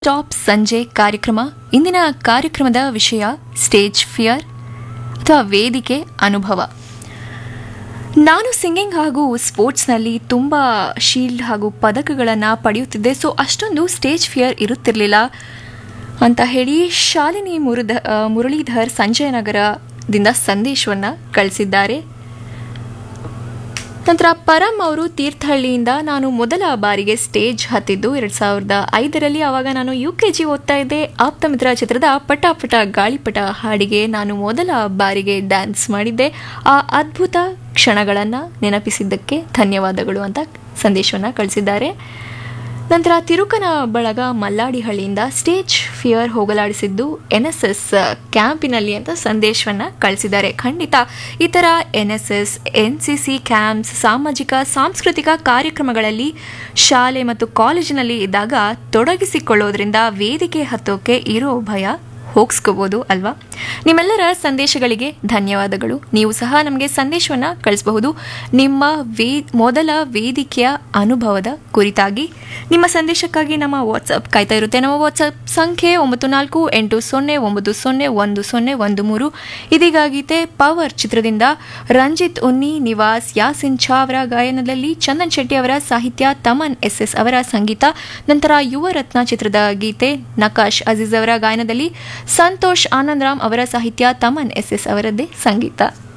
top ಸಂಜೆ ಕಾರ್ಯಕ್ರಮ ಇಂದಿನ ಕಾರ್ಯಕ್ರಮದ ವಿಷಯ ಸ್ಟೇಜ್ ಫಿಯರ್ ಅಥವಾ ವೇದಿಕೆ ಅನುಭವ ನಾನು ಸಿಂಗಿಂಗ್ ಹಾಗೂ ಸ್ಪೋರ್ಟ್ಸ್ನಲ್ಲಿ ತುಂಬ ಶೀಲ್ಡ್ ಹಾಗೂ ಪದಕಗಳನ್ನು ಪಡೆಯುತ್ತಿದ್ದೆ ಸೊ ಅಷ್ಟೊಂದು ಸ್ಟೇಜ್ ಫಿಯರ್ ಇರುತ್ತಿರಲಿಲ್ಲ ಅಂತ ಹೇಳಿ ಶಾಲಿನಿ ಮುರುಧ ಆ, ಮುರಳೀಧರ್ ಸಂಜಯನಗರದಿಂದ ಸಂದೇಶವನ್ನು ಕಳಿಸಿದ್ದಾರೆ ನಂತರ ಪರಂ ಅವರು ತೀರ್ಥಹಳ್ಳಿಯಿಂದ ನಾನು ಮೊದಲ ಬಾರಿಗೆ ಸ್ಟೇಜ್ ಹತ್ತಿದ್ದು ಎರಡು ಸಾವಿರದ ಐದರಲ್ಲಿ ಆವಾಗ ನಾನು ಯು ಕೆ ಜಿ ಓದ್ತಾ ಇದ್ದೆ ಆಪ್ತಮಿತ್ರ ಚಿತ್ರದ ಪಟಾಪಟ ಗಾಳಿಪಟ ಹಾಡಿಗೆ ನಾನು ಮೊದಲ ಬಾರಿಗೆ ಡ್ಯಾನ್ಸ್ ಮಾಡಿದ್ದೆ ಆ ಅದ್ಭುತ ಕ್ಷಣಗಳನ್ನು ನೆನಪಿಸಿದ್ದಕ್ಕೆ ಧನ್ಯವಾದಗಳು ಅಂತ ಸಂದೇಶವನ್ನು ಕಳಿಸಿದ್ದಾರೆ ನಂತರ ತಿರುಕನ ಬಳಗ ಮಲ್ಲಾಡಿಹಳ್ಳಿಯಿಂದ ಸ್ಟೇಜ್ ಫಿಯರ್ ಹೋಗಲಾಡಿಸಿದ್ದು ಎನ್ ಎಸ್ ಎಸ್ ಕ್ಯಾಂಪಿನಲ್ಲಿ ಅಂತ ಸಂದೇಶವನ್ನು ಕಳಿಸಿದ್ದಾರೆ ಖಂಡಿತ ಈ ಥರ N S S N C C camps ಸಾಮಾಜಿಕ ಸಾಂಸ್ಕೃತಿಕ ಕಾರ್ಯಕ್ರಮಗಳಲ್ಲಿ ಶಾಲೆ ಮತ್ತು ಕಾಲೇಜಿನಲ್ಲಿ ಇದ್ದಾಗ ತೊಡಗಿಸಿಕೊಳ್ಳೋದ್ರಿಂದ ವೇದಿಕೆ ಹತ್ತೋಕೆ ಇರೋ ಭಯ ಹೋಗಿಸ್ಕೋಬೋದು ಅಲ್ವಾ ನಿಮ್ಮೆಲ್ಲರ ಸಂದೇಶಗಳಿಗೆ ಧನ್ಯವಾದಗಳು ನೀವು ಸಹ ನಮಗೆ ಸಂದೇಶವನ್ನು ಕಳಿಸಬಹುದು ನಿಮ್ಮ ವೇ ಮೊದಲ ವೇದಿಕೆಯ ಅನುಭವದ ಕುರಿತಾಗಿ ನಿಮ್ಮ ಸಂದೇಶಕ್ಕಾಗಿ ನಮ್ಮ ವಾಟ್ಸಪ್ ಕಾಯ್ತಾ ಇರುತ್ತೆ ನಮ್ಮ ವಾಟ್ಸಪ್ ಸಂಖ್ಯೆ ಒಂಬತ್ತು ನಾಲ್ಕು ಎಂಟು ಸೊನ್ನೆ ಒಂಬತ್ತು ಸೊನ್ನೆ ಒಂದು ಸೊನ್ನೆ ಒಂದು ಮೂರು ಇದೀಗ ಗೀತೆ ಪವರ್ ಚಿತ್ರದಿಂದ ರಂಜಿತ್ ಉನ್ನಿ ನಿವಾಸ್ ಯಾಸಿನ್ ಛಾ ಅವರ ಗಾಯನದಲ್ಲಿ ಚಂದನ್ ಶೆಟ್ಟಿ ಅವರ ಸಾಹಿತ್ಯ ತಮನ್ ಎಸ್ ಎಸ್ ಅವರ ಸಂಗೀತ ನಂತರ ಯುವ ರತ್ನ ಚಿತ್ರದ ಗೀತೆ ನಕಾಶ್ ಅಜೀಜ್ ಅವರ ಗಾಯನದಲ್ಲಿ ಸಂತೋಷ್ ಆನಂದರಾಮ್ ಅವರ ಸಾಹಿತ್ಯ ತಮನ್ ಎಸ್ ಎಸ್ ಅವರದ್ದೇ ಸಂಗೀತ